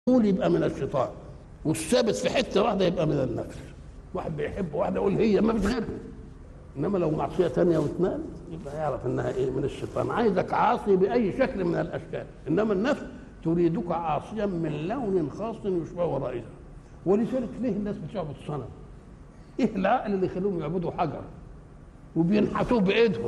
قول يبقى من الشيطان والثابت في حته واحده يبقى من النفس واحد بيحب واحده يقول هي ما فيش غيرها انما لو معصيه ثانيه واثنان يبقى يعرف انها ايه من الشيطان عايزك عاصي باي شكل من الاشكال انما النفس تريدك عاصيا من لون خاص يشبه رائها ولذلك ليه الناس بتعبد الصنم؟ ايه العقل اللي يخليهم يعبدوا حجر وبينحتوه بايدهم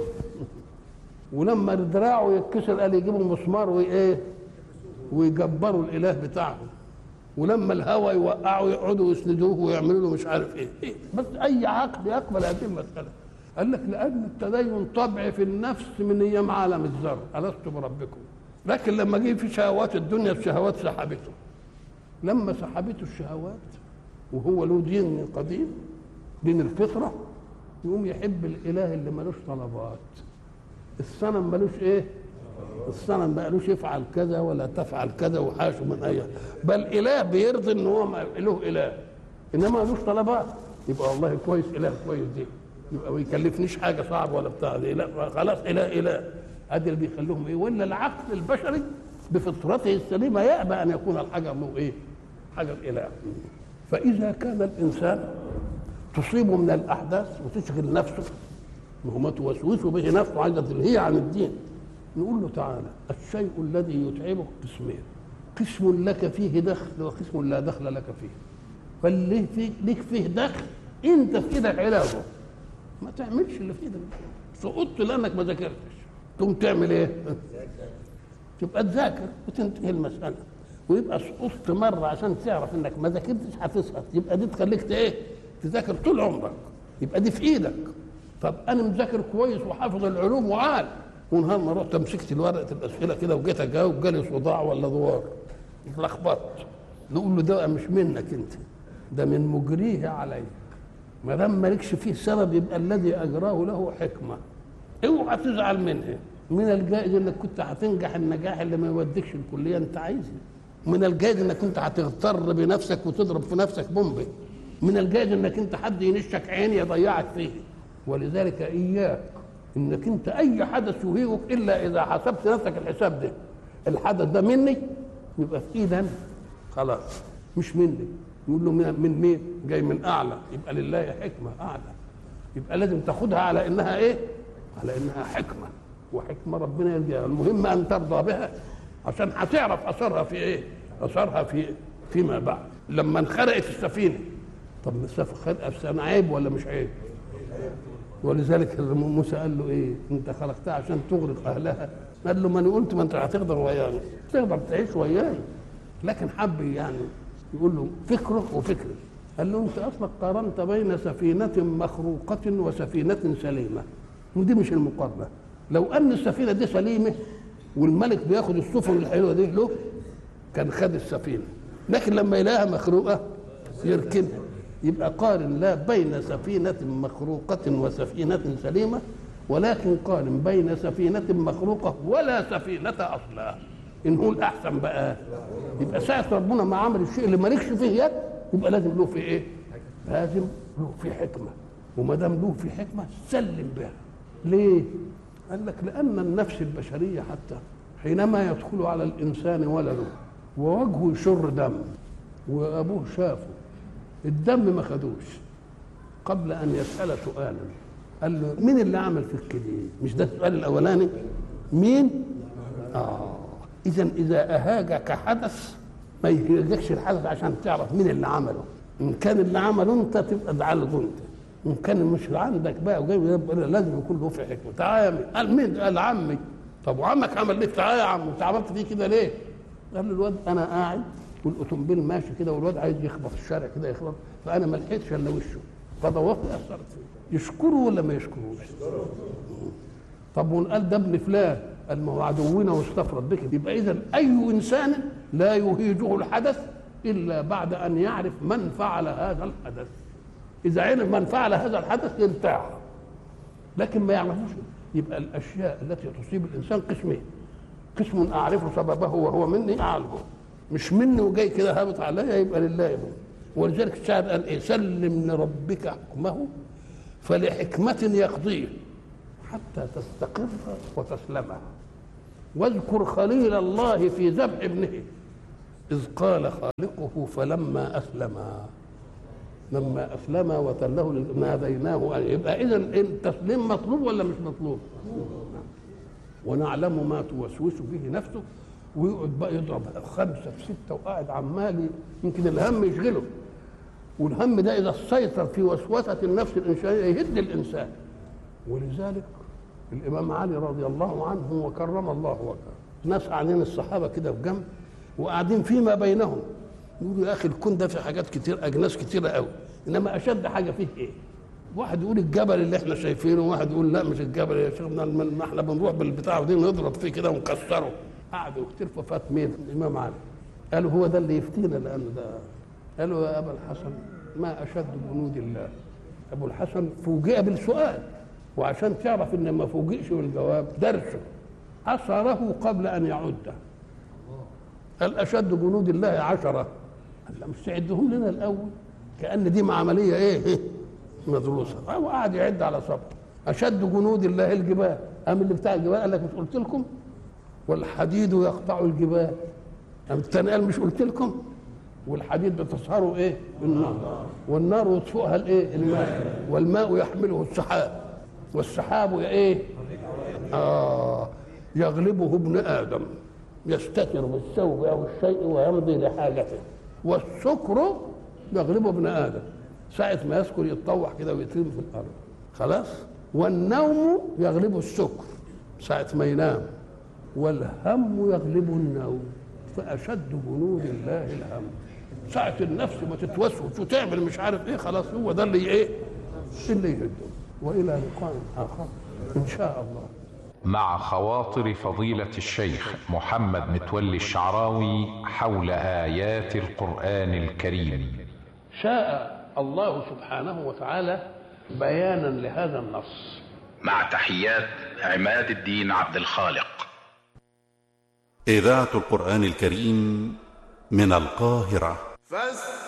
ولما دراعه يتكسر قال يجيبوا مسمار وايه ويجبروا الاله بتاعهم ولما الهوى يوقعوا يقعدوا يسندوه ويعملوا له مش عارف ايه, إيه؟ بس اي عقل يقبل هذه المساله قال لك لان التدين طبع في النفس من ايام عالم الذر الست بربكم لكن لما جه في شهوات الدنيا الشهوات سحبته لما سحبته الشهوات وهو له دين قديم دين الفطره يقوم يحب الاله اللي ملوش طلبات الصنم ملوش ايه الصنم ما قالوش يفعل كذا ولا تفعل كذا وحاشه من اي بل اله بيرضي ان هو له اله انما ملوش طلبات يبقى والله كويس اله كويس دي يبقى ما يكلفنيش حاجه صعب ولا بتاع دي لا خلاص اله اله ادي اللي بيخليهم ايه ولا العقل البشري بفطرته السليمه يأبى ان يكون الحجر له ايه؟ حجر اله فاذا كان الانسان تصيبه من الاحداث وتشغل نفسه وهو توسوس به نفسه عايزه تلهيه عن الدين نقول له تعالى الشيء الذي يتعبك قسمين قسم لك فيه دخل وقسم لا دخل لك فيه فاللي فيه ليك فيه دخل انت في ايدك علاجه ما تعملش اللي في ايدك سقطت لانك ما ذاكرتش تقوم تعمل ايه؟ تبقى تذاكر وتنتهي المساله ويبقى سقطت مره عشان تعرف انك ما ذاكرتش هتسقط يبقى دي تخليك ايه؟ تذاكر طول عمرك يبقى دي في ايدك طب انا مذاكر كويس وحافظ العلوم وعال ونهار ما رحت مسكت ورقه الاسئله كده وجيت اجاوب جالي صداع ولا دوار اتلخبطت نقول له ده مش منك انت ده من مجريه عليك ما دام مالكش فيه سبب يبقى الذي اجراه له حكمه اوعى تزعل منها من الجائز انك كنت هتنجح النجاح اللي ما يوديكش الكليه انت عايزها من الجائز انك كنت هتغتر بنفسك وتضرب في نفسك بومبي من الجائز انك انت حد ينشك عين يضيعك فيه ولذلك اياك انك انت اي حدث يهيجك الا اذا حسبت نفسك الحساب ده الحدث ده مني يبقى في ايدي خلاص مش مني يقول له من, من مين جاي من اعلى يبقى لله حكمه اعلى يبقى لازم تاخدها على انها ايه على انها حكمه وحكمه ربنا يرجعها المهم ان ترضى بها عشان هتعرف اثرها في ايه اثرها في فيما بعد لما انخرقت السفينه طب السفينه عيب ولا مش عيب ولذلك موسى قال له ايه انت خلقتها عشان تغرق اهلها قال له ما انا قلت ما انت هتقدر وياي تقدر تعيش وياي لكن حب يعني يقول له فكره وفكري قال له انت اصلا قارنت بين سفينه مخروقه وسفينه سليمه ودي مش المقارنه لو ان السفينه دي سليمه والملك بياخد السفن الحلوه دي له كان خد السفينه لكن لما يلاقيها مخروقه يركنها يبقى قارن لا بين سفينة مخروقة وسفينة سليمة ولكن قارن بين سفينة مخروقة ولا سفينة أصلا إن هو الأحسن بقى يبقى ساعة ربنا ما عمل الشيء اللي مالكش فيه يد يبقى لازم له في إيه؟ لازم له في حكمة وما دام له في حكمة سلم بها ليه؟ قال لك لأن النفس البشرية حتى حينما يدخل على الإنسان ولده ووجهه يشر دم وأبوه شافه الدم ما خدوش قبل ان يسال سؤالا قال له مين اللي عمل فيك كده مش ده السؤال الاولاني مين اه اذا اذا اهاجك حدث ما يهاجكش الحدث عشان تعرف مين اللي عمله ان كان اللي عمله انت تبقى تعالجه انت ان كان مش عندك بقى وجاي لازم يكون له في حكمه تعالى يا قال مين قال عمي طب وعمك عمل ليه تعالى يا عم انت عملت فيه كده ليه قال له الواد انا قاعد والاوتومبيل ماشي كده والواد عايز يخبط الشارع كده يخبط فانا ما لحقتش الا وشه فضوافي اثرت فيه يشكره ولا ما يشكروش؟ طب ونقال ده ابن فلان قال ما هو عدونا واستفرد بك يبقى اذا اي انسان لا يهيجه الحدث الا بعد ان يعرف من فعل هذا الحدث اذا عرف من فعل هذا الحدث يرتاح لكن ما يعرفوش يبقى الاشياء التي تصيب الانسان قسمين قسم اعرف سببه وهو مني اعالجه مش مني وجاي كده هابط عليا يبقى لله يبقى. ولذلك الشاعر قال ايه سلم لربك حكمه فلحكمة يقضيه حتى تستقر وتسلمه واذكر خليل الله في ذبح ابنه إذ قال خالقه فلما أسلما لما أسلم وتله لل- ناديناه أن يبقى إذا التسليم مطلوب ولا مش مطلوب؟ ونعلم ما توسوس به نفسه ويقعد بقى يضرب خمسة في ستة وقاعد عمال يمكن الهم يشغله والهم ده إذا سيطر في وسوسة النفس الإنسانية يهد الإنسان ولذلك الإمام علي رضي الله عنه وكرم الله وجهه ناس قاعدين الصحابة كده في جنب وقاعدين فيما بينهم يقولوا يا أخي الكون ده في حاجات كتير أجناس كتيرة قوي إنما أشد حاجة فيه إيه؟ واحد يقول الجبل اللي احنا شايفينه وواحد يقول لا مش الجبل يا شيخنا ما احنا بنروح بالبتاع دي نضرب فيه كده ونكسره قعدوا يختلفوا فات مين الامام علي قالوا هو ده اللي يفتينا لانه ده قالوا يا ابا الحسن ما اشد جنود الله ابو الحسن فوجئ بالسؤال وعشان تعرف ان ما فوجئش بالجواب درسه اثره قبل ان يعده قال اشد جنود الله عشره قال لا مستعدهم لنا الاول كان دي عمليه ايه مدروسه هو قاعد يعد على صبر اشد جنود الله الجبال قام اللي بتاع الجبال قال لك مش قلت لكم والحديد يقطع الجبال قام التاني قال مش قلت لكم والحديد بتصهره ايه النار والنار يطفئها الايه الماء والماء يحمله السحاب والسحاب ايه اه يغلبه ابن ادم يستتر بالثوب او الشيء ويمضي لحاجته والسكر يغلبه ابن ادم ساعة ما يسكر يتطوح كده ويترمي في الأرض خلاص والنوم يغلبه السكر ساعة ما ينام والهم يغلبه النوم فأشد جنود الله الهم ساعة النفس ما تتوسوس وتعمل مش عارف ايه خلاص هو ده اللي ايه اللي يهده والى لقاء اخر ان شاء الله مع خواطر فضيلة الشيخ محمد متولي الشعراوي حول آيات القرآن الكريم شاء الله سبحانه وتعالى بيانا لهذا النص مع تحيات عماد الدين عبد الخالق إذاعة القرآن الكريم من القاهرة فاستمعوا